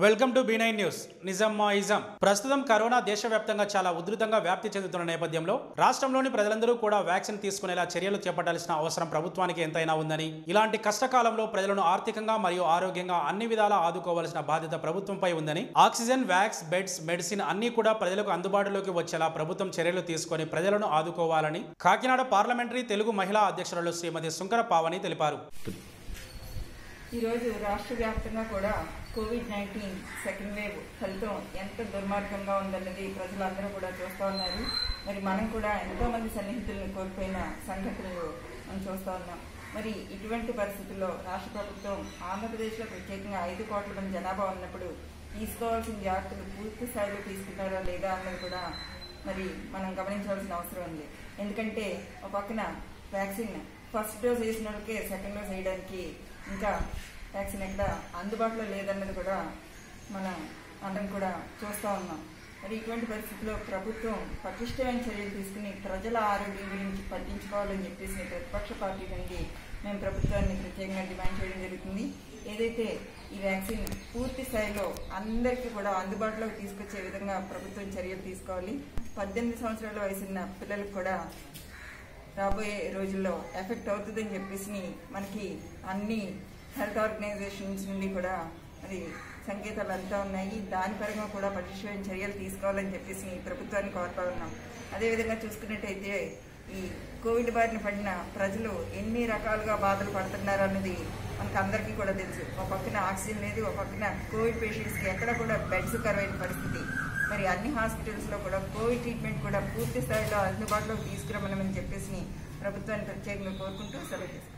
welcome to B nine news నిజం మా ism ప్రస్తుతం కరోనా దేశవ్యాప్తంగా చాలా ఉధృతంగా వ్యాప్తి చెందుతున్న నేపథ్యంలో రాష్ట్రంలోని ప్రజలందరూ కూడా వ్యాక్సిన్ తీసుకునేలా చర్యలు చేపట్టాల్సిన అవసరం ప్రభుత్వానికి ఎంతైనా ఉందని ఇలాంటి కష్టకాలంలో ప్రజలను ఆర్థికంగా మరియు ఆరోగ్యంగా అన్ని విధాలా ఆదుకోవాల్సిన బాధ్యత ప్రభుత్వంపై ఉందని ఆక్సిజన్ వ్యాక్స్ బెడ్స్ మెడిసిన్ అన్ని కూడా ప్రజలకు అందుబాటులోకి వచ్చేలా ప్రభుత్వం చర్యలు తీసుకొని ప్రజలను ఆదుకోవాలని కాకినాడ పార్లమెంటరీ తెలుగు మహిళా అధ్యక్షురాలు శ్రీమతి శుంకర పావని తెలిపారు ఈరోజు రాష్ట్ర వ్యాప్తంగా కూడా కోవిడ్ నైన్టీన్ సెకండ్ వేవ్ ఫలితం ఎంత దుర్మార్గంగా ఉందన్నది ప్రజలందరూ కూడా చూస్తూ ఉన్నారు మరి మనం కూడా ఎంతో మంది సన్నిహితులను కోల్పోయిన సంఘటనలు మనం చూస్తూ ఉన్నాం మరి ఇటువంటి పరిస్థితుల్లో రాష్ట్ర ప్రభుత్వం ఆంధ్రప్రదేశ్లో ప్రత్యేకంగా ఐదు కోట్ల మంది జనాభా ఉన్నప్పుడు తీసుకోవాల్సిన జాగ్రత్తలు పూర్తి స్థాయిలో తీసుకున్నారా లేదా అన్నది కూడా మరి మనం గమనించవలసిన అవసరం ఉంది ఎందుకంటే ఒక పక్కన వ్యాక్సిన్ ఫస్ట్ డోస్ వేసిన వాళ్ళకే సెకండ్ డోస్ వేయడానికి ఇంకా వ్యాక్సిన్ ఎక్కడ అందుబాటులో లేదన్నది కూడా మనం అందరం కూడా చూస్తూ ఉన్నాం మరి ఇటువంటి పరిస్థితుల్లో ప్రభుత్వం పటిష్టమైన చర్యలు తీసుకుని ప్రజల ఆరోగ్యం గురించి పట్టించుకోవాలని చెప్పేసి ప్రతిపక్ష పార్టీ నుండి మేము ప్రభుత్వాన్ని ప్రత్యేకంగా డిమాండ్ చేయడం జరుగుతుంది ఏదైతే ఈ వ్యాక్సిన్ పూర్తి స్థాయిలో అందరికీ కూడా అందుబాటులోకి తీసుకొచ్చే విధంగా ప్రభుత్వం చర్యలు తీసుకోవాలి పద్దెనిమిది సంవత్సరాల వయసున్న పిల్లలకు కూడా రాబోయే రోజుల్లో ఎఫెక్ట్ అవుతుందని చెప్పేసి మనకి అన్ని హెల్త్ ఆర్గనైజేషన్స్ నుండి కూడా మరి సంకేతాలు అంతా ఉన్నాయి దాని పరంగా కూడా పటిష్టమైన చర్యలు తీసుకోవాలని చెప్పేసి ప్రభుత్వాన్ని కోరుతా ఉన్నాం అదేవిధంగా చూసుకున్నట్టయితే ఈ కోవిడ్ బారిన పడిన ప్రజలు ఎన్ని రకాలుగా బాధలు పడుతున్నారు అన్నది మనకు అందరికీ కూడా తెలుసు ఒక పక్కన ఆక్సిజన్ లేదు ఒక పక్కన కోవిడ్ పేషెంట్స్కి ఎక్కడ కూడా బెడ్స్ కరువైన పరిస్థితి మరి అన్ని హాస్పిటల్స్లో కూడా కోవిడ్ ట్రీట్మెంట్ కూడా పూర్తి స్థాయిలో అందుబాటులోకి తీసుకురమ్మని చెప్పేసి ప్రభుత్వాన్ని ప్రత్యేకంగా కోరుకుంటూ సెలవు తీసుకుంటాం